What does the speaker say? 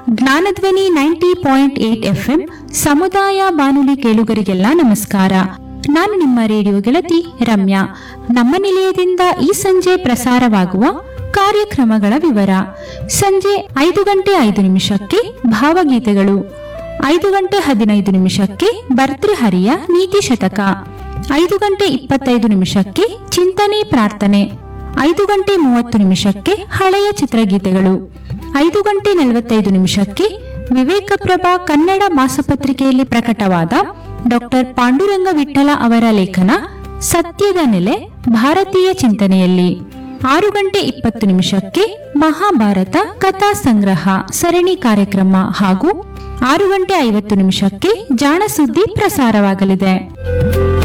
ಜ್ಞಾನಧ್ವನಿ ninety point eight FM ಸಮುದಾಯ ಬಾನುಲಿ ಕೇಳುಗರಿಗೆಲ್ಲ ನಮಸ್ಕಾರ ನಾನು ನಿಮ್ಮ ರೇಡಿಯೋ ಗೆಳತಿ ರಮ್ಯಾ ನಮ್ಮ ನಿಲಯದಿಂದ ಈ ಸಂಜೆ ಪ್ರಸಾರವಾಗುವ ಕಾರ್ಯಕ್ರಮಗಳ ವಿವರ ಸಂಜೆ ಐದು ಗಂಟೆ ಐದು ನಿಮಿಷಕ್ಕೆ ಭಾವಗೀತೆಗಳು ಐದು ಗಂಟೆ ಹದಿನೈದು ನಿಮಿಷಕ್ಕೆ ಭರ್ತೃಹರಿಯ ನೀತಿ ಶತಕ ಐದು ಗಂಟೆ ಇಪ್ಪತ್ತೈದು ನಿಮಿಷಕ್ಕೆ ಚಿಂತನೆ ಪ್ರಾರ್ಥನೆ ಐದು ಗಂಟೆ ಮೂವತ್ತು ನಿಮಿಷಕ್ಕೆ ಹಳೆಯ ಚಿತ್ರಗೀತೆಗಳು ಐದು ಗಂಟೆ ನಲವತ್ತೈದು ನಿಮಿಷಕ್ಕೆ ವಿವೇಕಪ್ರಭಾ ಕನ್ನಡ ಮಾಸಪತ್ರಿಕೆಯಲ್ಲಿ ಪ್ರಕಟವಾದ ಡಾಕ್ಟರ್ ಪಾಂಡುರಂಗ ವಿಠಲ ಅವರ ಲೇಖನ ಸತ್ಯದ ನೆಲೆ ಭಾರತೀಯ ಚಿಂತನೆಯಲ್ಲಿ ಆರು ಗಂಟೆ ಇಪ್ಪತ್ತು ನಿಮಿಷಕ್ಕೆ ಮಹಾಭಾರತ ಕಥಾ ಸಂಗ್ರಹ ಸರಣಿ ಕಾರ್ಯಕ್ರಮ ಹಾಗೂ ಆರು ಗಂಟೆ ಐವತ್ತು ನಿಮಿಷಕ್ಕೆ ಜಾಣ ಸುದ್ದಿ ಪ್ರಸಾರವಾಗಲಿದೆ